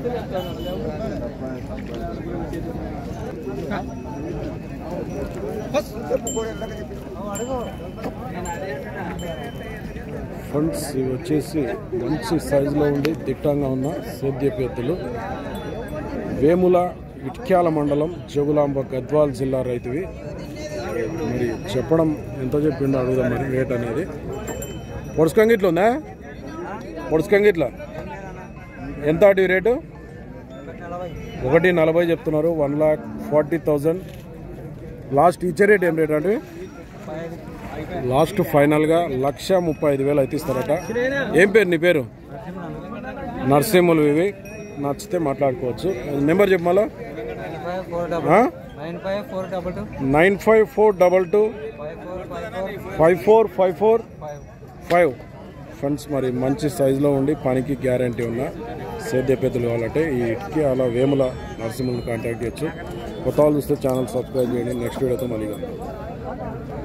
Funds ఇవి వచ్చేసి మంచి సైజులో ఉండి దిట్టంగా ఉన్న సేద్యపు ఎద్దులు వేముల ఇట్క్యాల మండలం జగులాంబ గద్వాల్ జిల్లా రైతువి మరి చెప్పడం ఎంత చెప్పిండో అడుగుదాం మరి రేట్ అనేది పొడుచుకంగిట్లో ఉందా పొడుచుకంగిట్లో ఎంత అటు రేటు ఒకటి నలభై చెప్తున్నారు one lakh forty thousand last ఇచ్చే రేట్ ఏం రేట్ అంటే లాస్ట్ ఫైనల్గా లక్ష ముప్పై ఐదు వేలు అయితే ఇస్తారట ఏం పేరు నీ పేరు నర్సింహులు ఇవి నచ్చితే మాట్లాడుకోవచ్చు నెంబర్ చెప్పు మళ్ళా five four double nine five four double two nine five four double two five four five four five four five four five five funds మరి మంచి సైజులో ఉండి పనికి గ్యారంటీ ఉన్న సేద్య పెద్దలు కావాలంటే ఈ ఇటుకి అలా వేముల నరసింహులను కాంటాక్ట్ చేయొచ్చు కొత్త వాళ్ళు చూస్తే ఛానల్ సబ్స్క్రైబ్ చేయండి నెక్స్ట్ వీడియోతో మళ్ళీ కలుద్దాం.